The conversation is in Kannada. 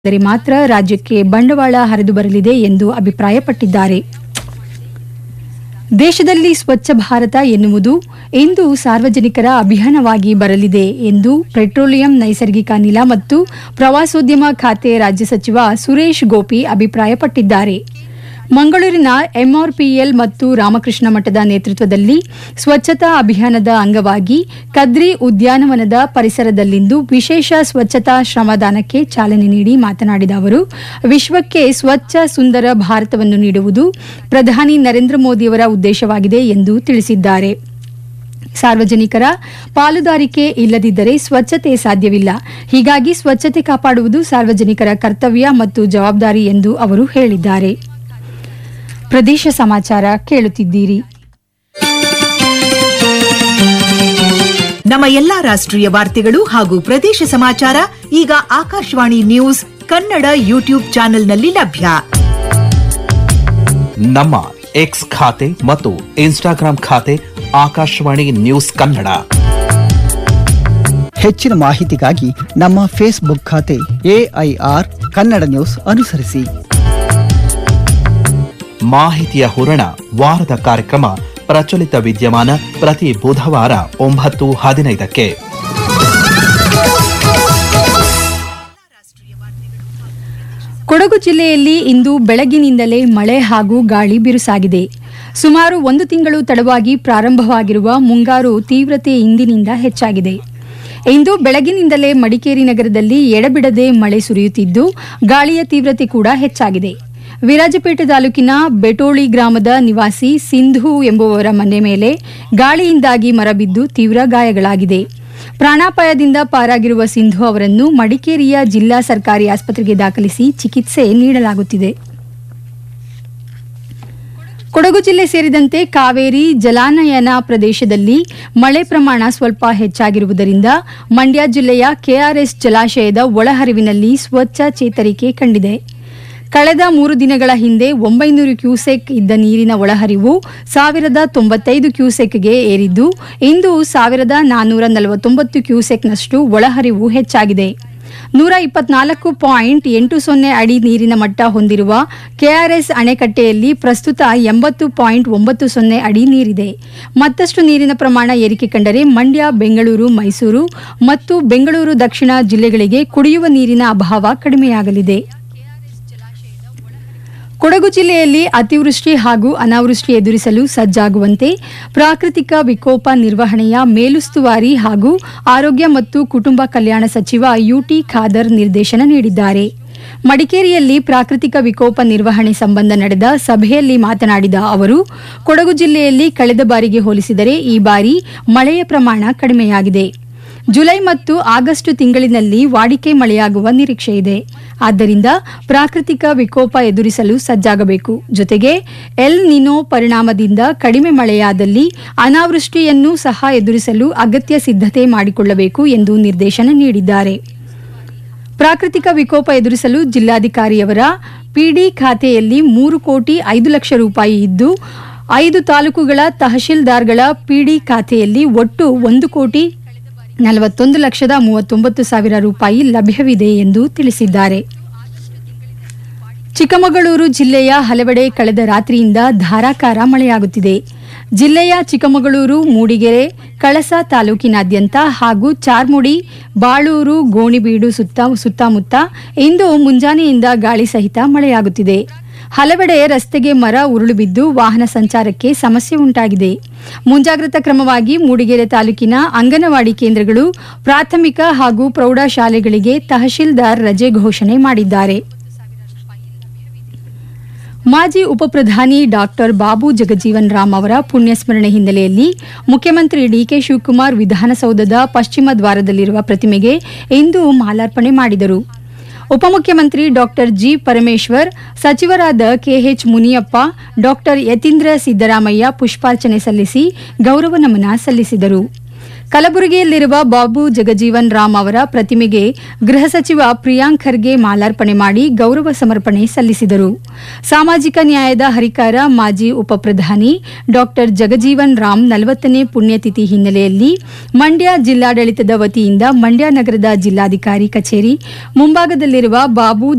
ಆದರೆ ಮಾತ್ರ ರಾಜ್ಯಕ್ಕೆ ಬಂಡವಾಳ ಹರಿದು ಬರಲಿದೆ ಎಂದು ಅಭಿಪ್ರಾಯಪಟ್ಟಿದ್ದಾರೆ ದೇಶದಲ್ಲಿ ಸ್ವಚ್ಛ ಭಾರತ ಎನ್ನುವುದು ಇಂದು ಸಾರ್ವಜನಿಕರ ಅಭಿಯಾನವಾಗಿ ಬರಲಿದೆ ಎಂದು ಪೆಟ್ರೋಲಿಯಂ ನೈಸರ್ಗಿಕ ಅನಿಲ ಮತ್ತು ಪ್ರವಾಸೋದ್ಯಮ ಖಾತೆ ರಾಜ್ಯ ಸಚಿವ ಸುರೇಶ್ ಗೋಪಿ ಅಭಿಪ್ರಾಯಪಟ್ಟಿದ್ದಾರೆ ಮಂಗಳೂರಿನ ಎಂಆರ್ಪಿಎಲ್ ಮತ್ತು ರಾಮಕೃಷ್ಣ ಮಠದ ನೇತೃತ್ವದಲ್ಲಿ ಸ್ವಚ್ಛತಾ ಅಭಿಯಾನದ ಅಂಗವಾಗಿ ಕದ್ರಿ ಉದ್ಯಾನವನದ ಪರಿಸರದಲ್ಲಿಂದು ವಿಶೇಷ ಸ್ವಚ್ಛತಾ ಶ್ರಮದಾನಕ್ಕೆ ಚಾಲನೆ ನೀಡಿ ಮಾತನಾಡಿದ ಅವರು ವಿಶ್ವಕ್ಕೆ ಸ್ವಚ್ಛ ಸುಂದರ ಭಾರತವನ್ನು ನೀಡುವುದು ಪ್ರಧಾನಿ ನರೇಂದ್ರ ಮೋದಿಯವರ ಉದ್ದೇಶವಾಗಿದೆ ಎಂದು ತಿಳಿಸಿದ್ದಾರೆ ಸಾರ್ವಜನಿಕರ ಪಾಲುದಾರಿಕೆ ಇಲ್ಲದಿದ್ದರೆ ಸ್ವಚ್ಛತೆ ಸಾಧ್ಯವಿಲ್ಲ ಹೀಗಾಗಿ ಸ್ವಚ್ಛತೆ ಕಾಪಾಡುವುದು ಸಾರ್ವಜನಿಕರ ಕರ್ತವ್ಯ ಮತ್ತು ಜವಾಬ್ದಾರಿ ಎಂದು ಅವರು ಹೇಳಿದ್ದಾರೆ ಪ್ರದೇಶ ಸಮಾಚಾರ ಕೇಳುತ್ತಿದ್ದೀರಿ ನಮ್ಮ ಎಲ್ಲಾ ರಾಷ್ಟ್ರೀಯ ವಾರ್ತೆಗಳು ಹಾಗೂ ಪ್ರದೇಶ ಸಮಾಚಾರ ಈಗ ಆಕಾಶವಾಣಿ ನ್ಯೂಸ್ ಕನ್ನಡ ಯೂಟ್ಯೂಬ್ ಚಾನೆಲ್ನಲ್ಲಿ ಲಭ್ಯ ನಮ್ಮ ಎಕ್ಸ್ ಖಾತೆ ಮತ್ತು ಇನ್ಸ್ಟಾಗ್ರಾಂ ಖಾತೆ ಆಕಾಶವಾಣಿ ನ್ಯೂಸ್ ಕನ್ನಡ ಹೆಚ್ಚಿನ ಮಾಹಿತಿಗಾಗಿ ನಮ್ಮ ಫೇಸ್ಬುಕ್ ಖಾತೆ ಎಐಆರ್ ಕನ್ನಡ ನ್ಯೂಸ್ ಅನುಸರಿಸಿ ಮಾಹಿತಿಯ ಹೂರಣ ವಾರದ ಕಾರ್ಯಕ್ರಮ ಪ್ರಚಲಿತ ವಿದ್ಯಮಾನ ಪ್ರತಿ ಬುಧವಾರ ಒಂಬತ್ತು ಹದಿನೈದಕ್ಕೆ ಕೊಡಗು ಜಿಲ್ಲೆಯಲ್ಲಿ ಇಂದು ಬೆಳಗಿನಿಂದಲೇ ಮಳೆ ಹಾಗೂ ಗಾಳಿ ಬಿರುಸಾಗಿದೆ ಸುಮಾರು ಒಂದು ತಿಂಗಳು ತಡವಾಗಿ ಪ್ರಾರಂಭವಾಗಿರುವ ಮುಂಗಾರು ತೀವ್ರತೆ ಇಂದಿನಿಂದ ಹೆಚ್ಚಾಗಿದೆ ಇಂದು ಬೆಳಗಿನಿಂದಲೇ ಮಡಿಕೇರಿ ನಗರದಲ್ಲಿ ಎಡಬಿಡದೆ ಮಳೆ ಸುರಿಯುತ್ತಿದ್ದು ಗಾಳಿಯ ತೀವ್ರತೆ ಕೂಡ ಹೆಚ್ಚಾಗಿದೆ ವಿರಾಜಪೇಟೆ ತಾಲೂಕಿನ ಬೆಟೋಳಿ ಗ್ರಾಮದ ನಿವಾಸಿ ಸಿಂಧು ಎಂಬುವವರ ಮನೆ ಮೇಲೆ ಗಾಳಿಯಿಂದಾಗಿ ಮರ ಬಿದ್ದು ತೀವ್ರ ಗಾಯಗಳಾಗಿದೆ ಪ್ರಾಣಾಪಾಯದಿಂದ ಪಾರಾಗಿರುವ ಸಿಂಧು ಅವರನ್ನು ಮಡಿಕೇರಿಯ ಜಿಲ್ಲಾ ಸರ್ಕಾರಿ ಆಸ್ಪತ್ರೆಗೆ ದಾಖಲಿಸಿ ಚಿಕಿತ್ಸೆ ನೀಡಲಾಗುತ್ತಿದೆ ಕೊಡಗು ಜಿಲ್ಲೆ ಸೇರಿದಂತೆ ಕಾವೇರಿ ಜಲಾನಯನ ಪ್ರದೇಶದಲ್ಲಿ ಮಳೆ ಪ್ರಮಾಣ ಸ್ವಲ್ಪ ಹೆಚ್ಚಾಗಿರುವುದರಿಂದ ಮಂಡ್ಯ ಜಿಲ್ಲೆಯ ಕೆಆರ್ಎಸ್ ಜಲಾಶಯದ ಒಳಹರಿವಿನಲ್ಲಿ ಸ್ವಚ್ಛ ಚೇತರಿಕೆ ಕಂಡಿದೆ ಕಳೆದ ಮೂರು ದಿನಗಳ ಹಿಂದೆ ಒಂಬೈನೂರು ಕ್ಯೂಸೆಕ್ ಇದ್ದ ನೀರಿನ ಒಳಹರಿವು ಸಾವಿರದ ತೊಂಬತ್ತೈದು ಕ್ಯೂಸೆಕ್ಗೆ ಏರಿದ್ದು ಇಂದು ಸಾವಿರದ ನಾನ್ನೂರ ನಲವತ್ತೊಂಬತ್ತು ಕ್ಯೂಸೆಕ್ನಷ್ಟು ಒಳಹರಿವು ಹೆಚ್ಚಾಗಿದೆ ನೂರ ಇಪ್ಪತ್ನಾಲ್ಕು ಪಾಯಿಂಟ್ ಎಂಟು ಸೊನ್ನೆ ಅಡಿ ನೀರಿನ ಮಟ್ಟ ಹೊಂದಿರುವ ಕೆಆರ್ಎಸ್ ಅಣೆಕಟ್ಟೆಯಲ್ಲಿ ಪ್ರಸ್ತುತ ಎಂಬತ್ತು ಪಾಯಿಂಟ್ ಒಂಬತ್ತು ಸೊನ್ನೆ ಅಡಿ ನೀರಿದೆ ಮತ್ತಷ್ಟು ನೀರಿನ ಪ್ರಮಾಣ ಏರಿಕೆ ಕಂಡರೆ ಮಂಡ್ಯ ಬೆಂಗಳೂರು ಮೈಸೂರು ಮತ್ತು ಬೆಂಗಳೂರು ದಕ್ಷಿಣ ಜಿಲ್ಲೆಗಳಿಗೆ ಕುಡಿಯುವ ನೀರಿನ ಅಭಾವ ಕಡಿಮೆಯಾಗಲಿದೆ ಕೊಡಗು ಜಿಲ್ಲೆಯಲ್ಲಿ ಅತಿವೃಷ್ಟಿ ಹಾಗೂ ಅನಾವೃಷ್ಟಿ ಎದುರಿಸಲು ಸಜ್ಜಾಗುವಂತೆ ಪ್ರಾಕೃತಿಕ ವಿಕೋಪ ನಿರ್ವಹಣೆಯ ಮೇಲುಸ್ತುವಾರಿ ಹಾಗೂ ಆರೋಗ್ಯ ಮತ್ತು ಕುಟುಂಬ ಕಲ್ಯಾಣ ಸಚಿವ ಯುಟಿ ಖಾದರ್ ನಿರ್ದೇಶನ ನೀಡಿದ್ದಾರೆ ಮಡಿಕೇರಿಯಲ್ಲಿ ಪ್ರಾಕೃತಿಕ ವಿಕೋಪ ನಿರ್ವಹಣೆ ಸಂಬಂಧ ನಡೆದ ಸಭೆಯಲ್ಲಿ ಮಾತನಾಡಿದ ಅವರು ಕೊಡಗು ಜಿಲ್ಲೆಯಲ್ಲಿ ಕಳೆದ ಬಾರಿಗೆ ಹೋಲಿಸಿದರೆ ಈ ಬಾರಿ ಮಳೆಯ ಪ್ರಮಾಣ ಕಡಿಮೆಯಾಗಿದೆ ಜುಲೈ ಮತ್ತು ಆಗಸ್ಟ್ ತಿಂಗಳಿನಲ್ಲಿ ವಾಡಿಕೆ ಮಳೆಯಾಗುವ ನಿರೀಕ್ಷೆ ಇದೆ ಆದ್ದರಿಂದ ಪ್ರಾಕೃತಿಕ ವಿಕೋಪ ಎದುರಿಸಲು ಸಜ್ಜಾಗಬೇಕು ಜೊತೆಗೆ ಎಲ್ ನಿನೋ ಪರಿಣಾಮದಿಂದ ಕಡಿಮೆ ಮಳೆಯಾದಲ್ಲಿ ಅನಾವೃಷ್ಟಿಯನ್ನು ಸಹ ಎದುರಿಸಲು ಅಗತ್ಯ ಸಿದ್ಧತೆ ಮಾಡಿಕೊಳ್ಳಬೇಕು ಎಂದು ನಿರ್ದೇಶನ ನೀಡಿದ್ದಾರೆ ಪ್ರಾಕೃತಿಕ ವಿಕೋಪ ಎದುರಿಸಲು ಜಿಲ್ಲಾಧಿಕಾರಿಯವರ ಪಿಡಿ ಖಾತೆಯಲ್ಲಿ ಮೂರು ಕೋಟಿ ಐದು ಲಕ್ಷ ರೂಪಾಯಿ ಇದ್ದು ಐದು ತಾಲೂಕುಗಳ ತಹಶೀಲ್ದಾರ್ಗಳ ಪಿಡಿ ಖಾತೆಯಲ್ಲಿ ಒಟ್ಟು ಒಂದು ಕೋಟಿ ನಲವತ್ತೊಂದು ಲಕ್ಷದ ಮೂವತ್ತೊಂಬತ್ತು ಸಾವಿರ ರೂಪಾಯಿ ಲಭ್ಯವಿದೆ ಎಂದು ತಿಳಿಸಿದ್ದಾರೆ ಚಿಕ್ಕಮಗಳೂರು ಜಿಲ್ಲೆಯ ಹಲವೆಡೆ ಕಳೆದ ರಾತ್ರಿಯಿಂದ ಧಾರಾಕಾರ ಮಳೆಯಾಗುತ್ತಿದೆ ಜಿಲ್ಲೆಯ ಚಿಕ್ಕಮಗಳೂರು ಮೂಡಿಗೆರೆ ಕಳಸ ತಾಲೂಕಿನಾದ್ಯಂತ ಹಾಗೂ ಚಾರ್ಮುಡಿ ಬಾಳೂರು ಗೋಣಿಬೀಡು ಸುತ್ತ ಸುತ್ತಮುತ್ತ ಇಂದು ಮುಂಜಾನೆಯಿಂದ ಗಾಳಿ ಸಹಿತ ಮಳೆಯಾಗುತ್ತಿದೆ ಹಲವೆಡೆ ರಸ್ತೆಗೆ ಮರ ಉರುಳು ಬಿದ್ದು ವಾಹನ ಸಂಚಾರಕ್ಕೆ ಸಮಸ್ಯೆ ಉಂಟಾಗಿದೆ ಮುಂಜಾಗ್ರತಾ ಕ್ರಮವಾಗಿ ಮೂಡಿಗೆರೆ ತಾಲೂಕಿನ ಅಂಗನವಾಡಿ ಕೇಂದ್ರಗಳು ಪ್ರಾಥಮಿಕ ಹಾಗೂ ಪ್ರೌಢಶಾಲೆಗಳಿಗೆ ತಹಶೀಲ್ದಾರ್ ರಜೆ ಘೋಷಣೆ ಮಾಡಿದ್ದಾರೆ ಮಾಜಿ ಉಪಪ್ರಧಾನಿ ಡಾಕ್ಟರ್ ಬಾಬು ಜಗಜೀವನ್ ರಾಮ್ ಅವರ ಪುಣ್ಯಸ್ಮರಣೆ ಹಿನ್ನೆಲೆಯಲ್ಲಿ ಮುಖ್ಯಮಂತ್ರಿ ಡಿಕೆ ಶಿವಕುಮಾರ್ ವಿಧಾನಸೌಧದ ಪಶ್ಚಿಮ ದ್ವಾರದಲ್ಲಿರುವ ಪ್ರತಿಮೆಗೆ ಇಂದು ಮಾಲಾರ್ಪಣೆ ಮಾಡಿದರು ಉಪಮುಖ್ಯಮಂತ್ರಿ ಡಾಕ್ಟರ್ ಜಿ ಪರಮೇಶ್ವರ್ ಸಚಿವರಾದ ಕೆಎಚ್ ಮುನಿಯಪ್ಪ ಡಾಕ್ಟರ್ ಯತೀಂದ್ರ ಸಿದ್ದರಾಮಯ್ಯ ಪುಷ್ಪಾರ್ಚನೆ ಸಲ್ಲಿಸಿ ಗೌರವ ನಮನ ಸಲ್ಲಿಸಿದರು ಕಲಬುರಗಿಯಲ್ಲಿರುವ ಬಾಬು ಜಗಜೀವನ್ ರಾಮ್ ಅವರ ಪ್ರತಿಮೆಗೆ ಗೃಹ ಸಚಿವ ಪ್ರಿಯಾಂಕ್ ಖರ್ಗೆ ಮಾಲಾರ್ಪಣೆ ಮಾಡಿ ಗೌರವ ಸಮರ್ಪಣೆ ಸಲ್ಲಿಸಿದರು ಸಾಮಾಜಿಕ ನ್ಯಾಯದ ಹರಿಕಾರ ಮಾಜಿ ಉಪಪ್ರಧಾನಿ ಡಾಕ್ಟರ್ ಜಗಜೀವನ್ ರಾಮ್ ನಲವತ್ತನೇ ಪುಣ್ಯತಿಥಿ ಹಿನ್ನೆಲೆಯಲ್ಲಿ ಮಂಡ್ಯ ಜಿಲ್ಲಾಡಳಿತದ ವತಿಯಿಂದ ಮಂಡ್ಯ ನಗರದ ಜಿಲ್ಲಾಧಿಕಾರಿ ಕಚೇರಿ ಮುಂಭಾಗದಲ್ಲಿರುವ ಬಾಬು